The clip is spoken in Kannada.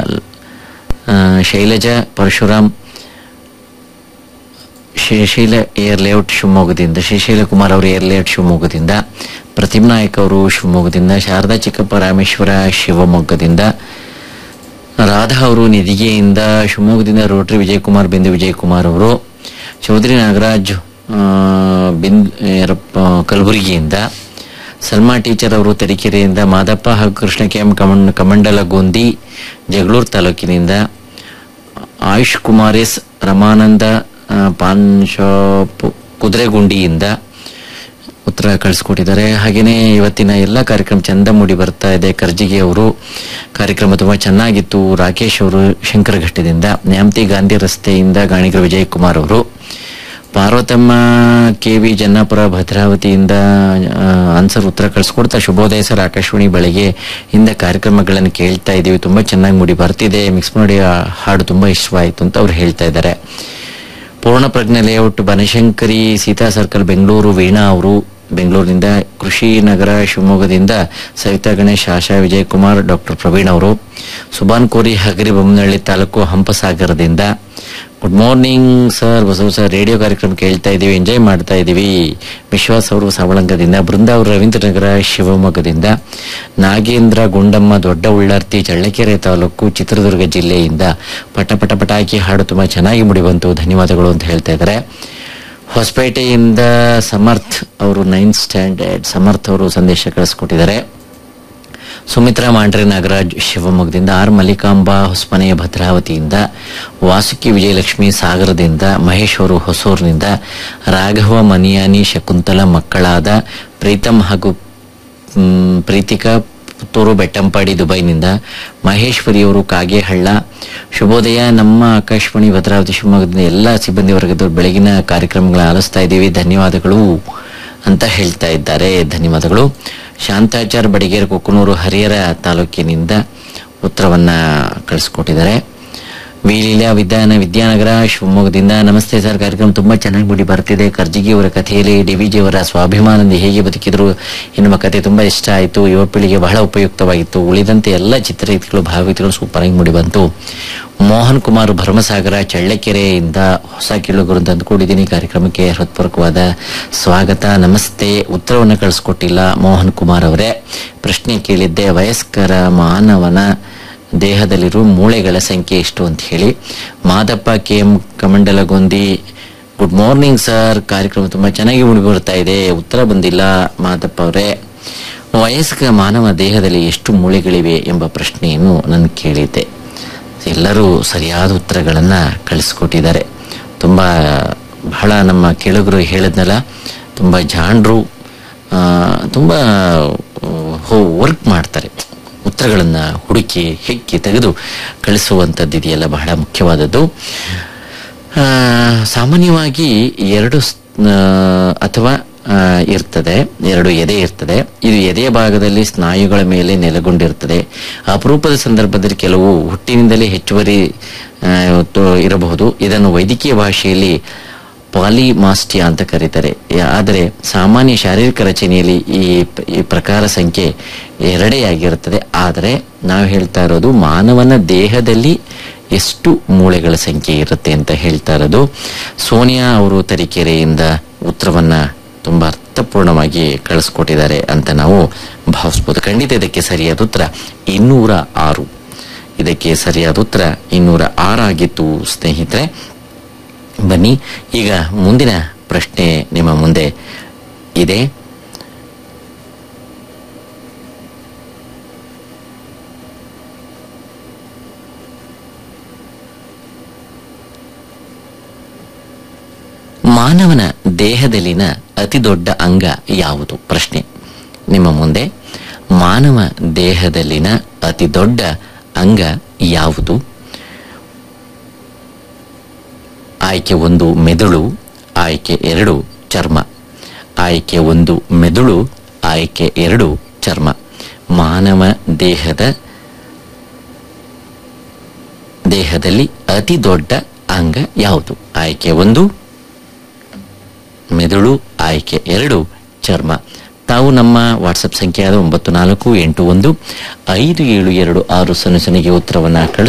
ಆ, ಶೈಲಜಾ ಪರಶುರಾಮ್ ಶ್ರೀಶೈಲ ಏರ್ ಲೇಔಟ್ ಶಿವಮೊಗ್ಗದಿಂದ ಶ್ರೀಶೈಲ ಕುಮಾರ್ ಅವರು ಏರ್ ಲೇಔಟ್ ಶಿವಮೊಗ್ಗದಿಂದ ಪ್ರತಿಮ್ ನಾಯಕ್ ಅವರು ಶಿವಮೊಗ್ಗದಿಂದ ಶಾರದಾ ಚಿಕ್ಕಪ್ಪ ರಾಮೇಶ್ವರ ಶಿವಮೊಗ್ಗದಿಂದ ರಾಧಾ ಅವರು ನಿಧಿಗೆಯಿಂದ ಶಿವಮೊಗ್ಗದಿಂದ ರೋಟರಿ ವಿಜಯಕುಮಾರ್ ಬಿಂದು ವಿಜಯಕುಮಾರ್ ಅವರು ಚೌಧರಿ ನಾಗರಾಜ್ ಆ, ಬಿಂದ್ ಯಾರಪ್ಪ ಕಲಬುರಗಿಯಿಂದ ಸಲ್ಮಾ ಟೀಚರ್ ಅವರು ತರೀಕೆರೆಯಿಂದ ಮಾದಪ್ಪ ಹಾಗೂ ಕೃಷ್ಣ ಕೆ ಎಂ ಕಮಂಡ್ ಕಮಂಡಲಗೊಂದಿ ಜಗಳೂರು ತಾಲೂಕಿನಿಂದ ಆಯುಷ್ ಕುಮಾರ್ ಎಸ್ ರಮಾನಂದ ಆ, ಪಾನ್ ಶಾಪ್ ಕುದುರೆಗುಂಡಿಯಿಂದ ಉತ್ತರ ಕಳಿಸ್ಕೊಟ್ಟಿದ್ದಾರೆ ಹಾಗೆಯೇ ಇವತ್ತಿನ ಎಲ್ಲ ಕಾರ್ಯಕ್ರಮ ಚಂದ ಮೂಡಿ ಬರ್ತಾ ಇದೆ ಕರ್ಜಿಗೆ ಅವರು ಕಾರ್ಯಕ್ರಮ ತುಂಬಾ ಚೆನ್ನಾಗಿತ್ತು ರಾಕೇಶ್ ಅವರು ಶಂಕರಘಟ್ಟದಿಂದ ನ್ಯಾಮತಿ ಗಾಂಧಿ ರಸ್ತೆಯಿಂದ ಗಾಣಿಗರ ವಿಜಯ್ ಕುಮಾರ್ ಅವರು ಪಾರ್ವತಮ್ಮ ಕೆ ವಿ ಜನ್ನಾಪುರ ಭದ್ರಾವತಿಯಿಂದ ಆ, ಆನ್ಸರ್ ಉತ್ತರ ಕಳಿಸ್ಕೊಡ್ತಾ ಶುಭೋದಯ ಸರ್ ಆಕಾಶವಾಣಿ ಬೆಳಗ್ಗೆ ಇಂದ ಕಾರ್ಯಕ್ರಮಗಳನ್ನು ಕೇಳ್ತಾ ಇದ್ದೀವಿ ತುಂಬಾ ಚೆನ್ನಾಗಿ ಮೂಡಿ ಬರ್ತಿದೆ ಮಿಕ್ಸ್ ಮಾಡಿ ಆ ಹಾಡು ತುಂಬಾ ಇಷ್ಟವಾಯಿತು ಅಂತ ಅವ್ರು ಹೇಳ್ತಾ ಇದ್ದಾರೆ ಪೂರ್ಣ ಪ್ರಜ್ಞೆ ಲೇಔಟ್ ಬನಶಂಕರಿ ಸೀತಾ ಸರ್ಕಲ್ ಬೆಂಗಳೂರು ವೀಣಾ ಅವರು ಬೆಂಗಳೂರಿನಿಂದ ಕೃಷಿ ನಗರ ಶಿವಮೊಗ್ಗದಿಂದ ಸವಿತಾ ಗಣೇಶ್ ಆಶಾ ವಿಜಯಕುಮಾರ್ ಡಾಕ್ಟರ್ ಪ್ರವೀಣ್ ಅವರು ಸುಬಾನ್ ಕೋರಿ ಹಗರಿ ಬೊಮ್ಮನಹಳ್ಳಿ ತಾಲೂಕು ಹಂಪಸಾಗರದಿಂದ good morning sir Basava sir radio ಕಾರ್ಯಕ್ರಮ ಕೇಳ್ತಾ ಇದ್ದೀವಿ ಎಂಜಾಯ್ ಮಾಡ್ತಾ ಇದ್ದೀವಿ ವಿಶ್ವಾಸ್ ಅವರು ಸವಳಂಗದಿಂದ ಬೃಂದ ಅವರು ರವೀಂದ್ರನಗರ ಶಿವಮೊಗ್ಗದಿಂದ ನಾಗೇಂದ್ರ ಗುಂಡಮ್ಮ ದೊಡ್ಡ ಉಳ್ಳಾರ್ತಿ ಚಳ್ಳಕೆರೆ ತಾಲೂಕು ಚಿತ್ರದುರ್ಗ ಜಿಲ್ಲೆಯಿಂದ ಪಟ ಪಟ ಪಟಾಕಿ ಹಾಡು ತುಂಬಾ ಚೆನ್ನಾಗಿ ಮುಡಿಬಂತು ಧನ್ಯವಾದಗಳು ಅಂತ ಹೇಳ್ತಾ ಇದ್ದಾರೆ ಹೊಸಪೇಟೆಯಿಂದ ಸಮರ್ಥ್ ಅವರು ನೈನ್ತ್ ಸ್ಟ್ಯಾಂಡರ್ಡ್ ಸಮರ್ಥ್ ಅವರು ಸಂದೇಶ ಕಳಿಸ್ಕೊಟ್ಟಿದ್ದಾರೆ ಸುಮಿತ್ರಾ ಮಾಂಡ್ರೆ ನಾಗರಾಜ್ ಶಿವಮೊಗ್ಗದಿಂದ ಆರ್ ಮಲ್ಲಿಕಾಂಬಾ ಹೊಸಮನೆಯ ಭದ್ರಾವತಿಯಿಂದ ವಾಸುಕಿ ವಿಜಯಲಕ್ಷ್ಮಿ ಸಾಗರದಿಂದ ಮಹೇಶ್ ಅವರು ಹೊಸೂರಿನಿಂದ ರಾಘವ ಮನಿಯಾನಿ ಶಕುಂತಲ ಮಕ್ಕಳಾದ ಪ್ರೀತಮ್ ಹಾಗೂ ಮ್, ಪ್ರೀತಿಕಾ ಪುತ್ತೂರು ಬೆಟ್ಟಂಪಾಡಿ ದುಬೈನಿಂದ ಮಹೇಶ್ವರಿ ಅವರು ಕಾಗೇಹಳ್ಳ ಶುಭೋದಯ ನಮ್ಮ ಆಕಾಶವಾಣಿ ಭದ್ರಾವತಿ ಶಿವಮೊಗ್ಗದಿಂದ ಎಲ್ಲ ಸಿಬ್ಬಂದಿ ವರ್ಗದವರು ಬೆಳಗಿನ ಕಾರ್ಯಕ್ರಮಗಳ ಆಲಿಸ್ತಾ ಇದ್ದೀವಿ ಧನ್ಯವಾದಗಳು ಅಂತ ಹೇಳ್ತಾ ಇದ್ದಾರೆ ಧನ್ಯವಾದಗಳು ಶಾಂತಾಚಾರ್ ಬಡಿಗೇರ್ ಕೊಕ್ಕನೂರು ಹರಿಹರ ತಾಲೂಕಿನಿಂದ ಉತ್ತರವನ್ನ ಕಳಿಸ್ಕೊಟ್ಟಿದ್ದಾರೆ ವಿಲೀಲಾ ವಿದ್ಯಾನ ವಿದ್ಯಾನಗರ ಶಿವಮೊಗ್ಗದಿಂದ ನಮಸ್ತೆ ಸರ್ ಕಾರ್ಯಕ್ರಮ ತುಂಬಾ ಚೆನ್ನಾಗಿ ಮೂಡಿ ಬರ್ತಿದೆ ಕರ್ಜಿಗಿ ಅವರ ಕಥೆಯಲ್ಲಿ ಡಿ ವಿ ಜಿ ಅವರ ಸ್ವಾಭಿಮಾನದಿಂದ ಹೇಗೆ ಬದುಕಿದ್ರು ಎನ್ನುವ ಕಥೆ ತುಂಬಾ ಇಷ್ಟ ಆಯಿತು ಯುವ ಪೀಳಿಗೆ ಬಹಳ ಉಪಯುಕ್ತವಾಗಿತ್ತು ಉಳಿದಂತೆ ಎಲ್ಲ ಚಿತ್ರಗೀತೆಗಳು ಭಾವಗೀತೆಗಳು ಸೂಪರ್ ಆಗಿ ಮೂಡಿ ಬಂತು ಮೋಹನ್ ಕುಮಾರ್ ಭರಮಸಾಗರ ಚಳ್ಳಕೆರೆಯಿಂದ ಹೊಸ ಕಿಳುಗುರು ತಂದುಕೊಂಡಿದ್ದೀನಿ ಕಾರ್ಯಕ್ರಮಕ್ಕೆ ಹೃತ್ಪೂರ್ವಕವಾದ ಸ್ವಾಗತ ನಮಸ್ತೆ ಉತ್ತರವನ್ನು ಕಳಿಸ್ಕೊಟ್ಟಿಲ್ಲ ಮೋಹನ್ ಕುಮಾರ್ ಅವರೇ ಪ್ರಶ್ನೆ ಕೇಳಿದ್ದೆ ವಯಸ್ಕರ ಮಾನವನ ದೇಹದಲ್ಲಿರುವ ಮೂಳೆಗಳ ಸಂಖ್ಯೆ ಎಷ್ಟು ಅಂತ ಹೇಳಿ Madappa K M Kamandalagondi good morning sir ಕಾರ್ಯಕ್ರಮ ತುಂಬಾ ಚೆನ್ನಾಗಿ ಮೂಡಿ ಬರ್ತಾ ಇದೆ ಉತ್ತರ ಬಂದಿಲ್ಲ ಮಾದಪ್ಪ ಅವರೇ ವಯಸ್ಕ ಮಾನವ ದೇಹದಲ್ಲಿ ಎಷ್ಟು ಮೂಳೆಗಳಿವೆ ಎಂಬ ಪ್ರಶ್ನೆಯನ್ನು ನಾನು ಕೇಳಿದ್ದೆ ಎಲ್ಲರೂ ಸರಿಯಾದ ಉತ್ತರಗಳನ್ನ ಕಳಿಸ್ಕೊಟ್ಟಿದ್ದಾರೆ ತುಂಬಾ ಬಹಳ ನಮ್ಮ ಕೇಳುಗರು ಹೇಳಿದ್ನಲ್ಲ ತುಂಬಾ ಜಾಣರು ಆ, ತುಂಬಾ ವರ್ಕ್ ಮಾಡ್ತಾರೆ ಉತ್ತರಗಳನ್ನ ಹುಡುಕಿ ಹೆಕ್ಕಿ ತೆಗೆದು ಕಳಿಸುವಂಥದ್ದು ಇದೆಯಲ್ಲ ಬಹಳ ಮುಖ್ಯವಾದದ್ದು ಆ, ಸಾಮಾನ್ಯವಾಗಿ ಎರಡು ಸ್- ಆ, ಅಥವಾ ಆ, ಇರ್ತದೆ ಎರಡು ಎದೆ ಇರ್ತದೆ ಇದು ಎದೆಯ ಭಾಗದಲ್ಲಿ ಸ್ನಾಯುಗಳ ಮೇಲೆ ನೆಲೆಗೊಂಡಿರ್ತದೆ ಅಪರೂಪದ ಸಂದರ್ಭದಲ್ಲಿ ಕೆಲವು ಹುಟ್ಟಿನಿಂದಲೇ ಹೆಚ್ಚುವರಿ ಆ, ತೋ- ಇರಬಹುದು ಇದನ್ನು ವೈದ್ಯಕೀಯ ಭಾಷೆಯಲ್ಲಿ ಪಾಲಿಮಾಸ್ಟಿಯಾ ಅಂತ ಕರೀತಾರೆ ಯಾ- ಆದರೆ ಸಾಮಾನ್ಯ ಶಾರೀರಿಕ ರಚನೆಯಲ್ಲಿ ಈ ಪ- ಈ ಪ್ರಕಾರ ಸಂಖ್ಯೆ ಎರಡೇ ಆಗಿರುತ್ತದೆ ಆದರೆ ನಾವು ಹೇಳ್ತಾ ಇರೋದು ಮಾನವನ ದೇಹದಲ್ಲಿ ಎಷ್ಟು ಮೂಳೆಗಳ ಸಂಖ್ಯೆ ಇರುತ್ತೆ ಅಂತ ಹೇಳ್ತಾ ಇರೋದು ಸೋನಿಯಾ ಅವರು ತರೀಕೆರೆಯಿಂದ ಉತ್ತರವನ್ನ ತುಂಬಾ ಅರ್ಥಪೂರ್ಣವಾಗಿ ಕಳಿಸ್ಕೊಟ್ಟಿದ್ದಾರೆ ಅಂತ ನಾವು ಭಾವಿಸ್ಬೋದು ಖಂಡಿತ ಇದಕ್ಕೆ ಸರಿಯಾದ ಉತ್ತರ ಇನ್ನೂರ ಆರು ಇದಕ್ಕೆ ಸರಿಯಾದ ಉತ್ತರ ಇನ್ನೂರ ಆರಾಗಿತ್ತು ಸ್ನೇಹಿತರೆ ಬನ್ನಿ ಈಗ ಮುಂದಿನ ಪ್ರಶ್ನೆ ನಿಮ್ಮ ಮುಂದೆ ಇದೆ ಮಾನವನ ದೇಹದಲ್ಲಿನ ಅತಿ ದೊಡ್ಡ ಅಂಗ ಯಾವುದು ಪ್ರಶ್ನೆ ನಿಮ್ಮ ಮುಂದೆ ಮಾನವ ದೇಹದಲ್ಲಿನ ಅತಿ ದೊಡ್ಡ ಅಂಗ ಯಾವುದು ಆಯ್ಕೆ ಒಂದು ಮೆದುಳು ಆಯ್ಕೆ ಎರಡು ಚರ್ಮ ಆಯ್ಕೆ ಒಂದು ಮೆದುಳು ಆಯ್ಕೆ ಎರಡು ಚರ್ಮ ಮಾನವ ದೇಹದ ದೇಹದಲ್ಲಿ ಅತಿ ದೊಡ್ಡ ಅಂಗ ಯಾವುದು ಆಯ್ಕೆ ಒಂದು ಮೆದುಳು ಆಯ್ಕೆ ಎರಡು ಚರ್ಮ ತಾವು ನಮ್ಮ ವಾಟ್ಸಪ್ ಸಂಖ್ಯೆಯಾದ ಒಂಬತ್ತು ನಾಲ್ಕು ಎಂಟು ಒಂದು ಐದು ಏಳು ಎರಡು ಆರು ಸೊನ್ನೆ ಸೊನ್ನೆಗೆ ಉತ್ತರವನ್ನು ಕಳಿಸ್